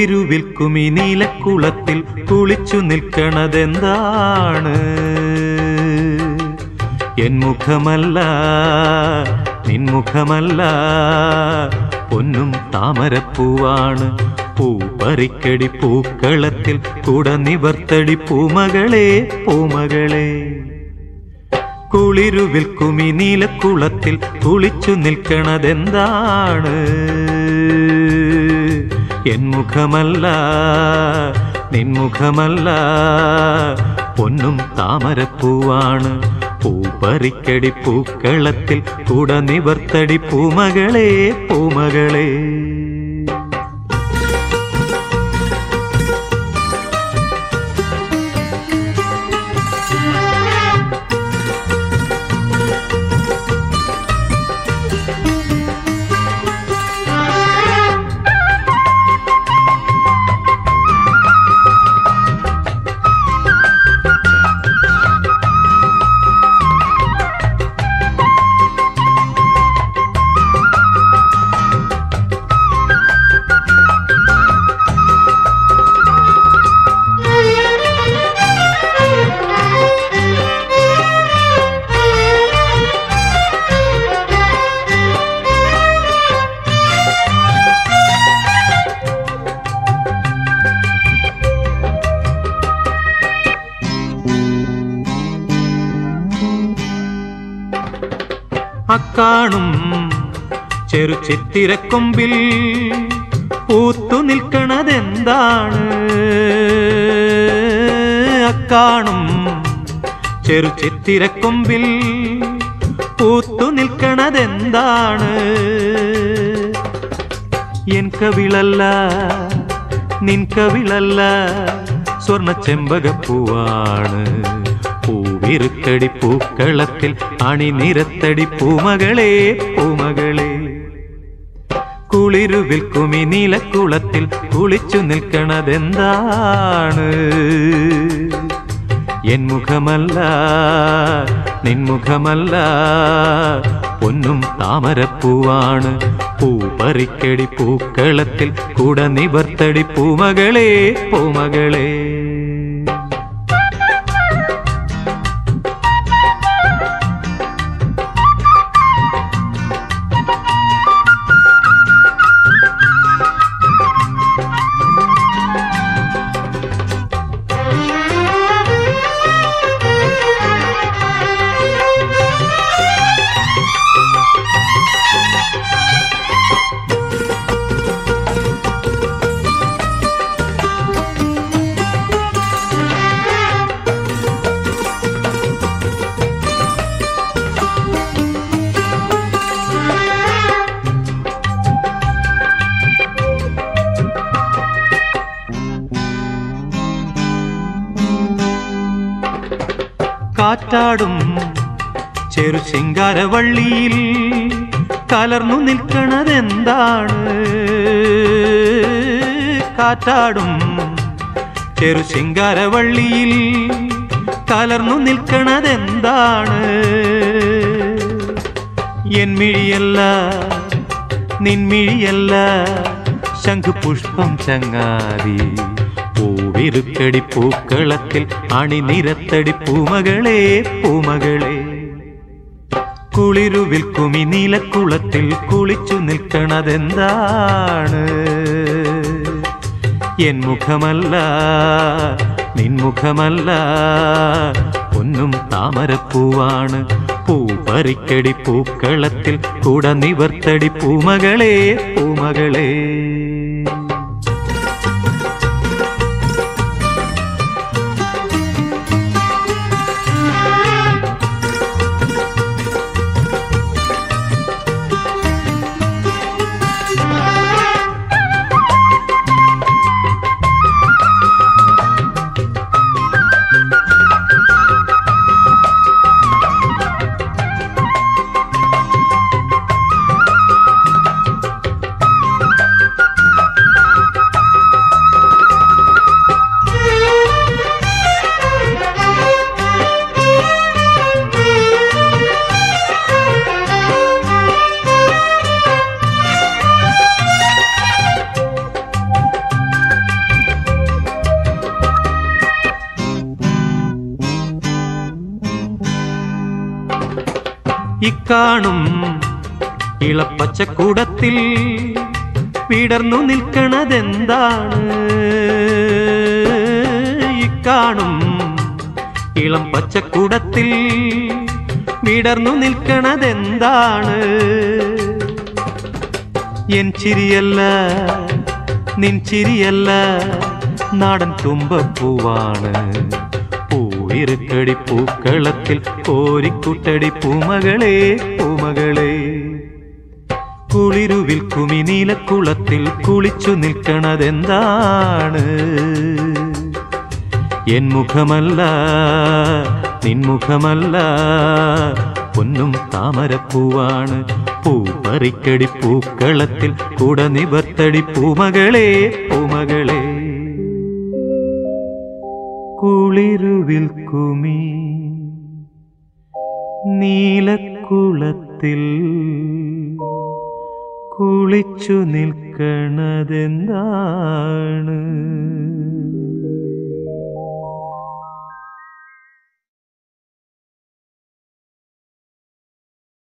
കുളിരുവിൽക്കുമി നീലക്കുളത്തിൽ കുളിച്ചു നിൽക്കണതെന്താണ് എൻ മുഖമല്ല നിൻമുഖമല്ല പൊന്നും താമരപ്പൂവാണ് പൂപ്പറിക്കടി പൂക്കളത്തിൽ കുട നിവർത്തടി പൂമകളെ പൂമകളെ കുളിരുവിൽക്കുമി നീലക്കുളത്തിൽ കുളിച്ചു നിൽക്കണതെന്താണ് എൻ മുഖമല്ല നിൻമുഖമല്ല പൊന്നും താമരപ്പൂവാണ് പൂപ്പറിക്കടി പൂക്കളത്തിൽ കുട നിവർത്തടി പൂമകളെ പൂമകളെ അക്കാണും ചെറു ചിത്തിരക്കൊമ്പിൽ പൂത്തു നിൽക്കണതെന്താണ് അക്കാണും ചെറു ചിത്തിരക്കൊമ്പിൽ പൂത്തു നിൽക്കണതെന്താണ് എൻ കവിളല്ല നിൻ കവിളല്ല സ്വർണ്ണ ചെമ്പകപ്പൂവാണ് പൂവിരുക്കടി പൂക്കളത്തിൽ അണിനിരത്തടി പൂമകളെ പൂമകളെ കുളിരുവിൽ കുമി നീലക്കുളത്തിൽ കുളിച്ചു നിൽക്കണതെന്താണ് എൻ മുഖമല്ല നിൻമുഖമല്ല പൊന്നും താമരപ്പൂവാണ് പൂപ്പറിക്കടി പൂക്കളത്തിൽ കുട നിവർത്തടി പൂമകളെ പൂമകളെ കാറ്റാടും ചെറു ശിങ്കാരവള്ളിയിൽ കലർന്നു നിൽക്കണതെന്താണ് കാറ്റാടും ചെറു ശിങ്കാരവള്ളിയിൽ കലർന്നു നിൽക്കണതെന്താണ് എൻ മിഴിയല്ല നിൻമിഴിയല്ല ശംഖുപുഷ്പം ചങ്ങാതി പൂവിരുക്കടി പൂക്കളത്തിൽ അണിനിരത്തടി പൂമകളെ പൂമകളെ കുളിരുവിൽ കുമി നീലക്കുളത്തിൽ കുളിച്ചു നിൽക്കണതെന്താണ് എൻ മുഖമല്ല നിൻമുഖമല്ല പൊന്നും താമരപ്പൂവാണ് പൂപ്പറിക്കടി പൂക്കളത്തിൽ കുട നിവർത്തടി പൂമകളെ പൂമകളെ ഇക്കാണും ഇളപ്പച്ചക്കൂടത്തിൽ വിടർന്നു നിൽക്കണതെന്താണ് ഇക്കാണും ഇളം പച്ചക്കൂടത്തിൽ വിടർന്നു നിൽക്കണതെന്താണ് എൻ ചിരിയല്ല നിൻ ചിരിയല്ല നാടൻ തുമ്പപ്പൂവാണ് പൂവിറുക്കടി പൂക്കളത്തിൽ കോരിക്കുട്ടടി പൂമകളെ പൂമകളെ കുളിരുവിൽ കുമിനീലക്കുളത്തിൽ കുളിച്ചു നിൽക്കണതെന്താണ് എൻ മുഖമല്ല നിൻമുഖമല്ല പൊന്നും താമരപ്പൂവാണ് പൂപ്പറിക്കടി പൂക്കളത്തിൽ കൂട നിവർത്തടി പൂമകളെ പൂമകളെ കുളിരുവിൽ കുമി നീലക്കുളത്തിൽ കുളിച്ചു നിൽക്കണതെന്താണ്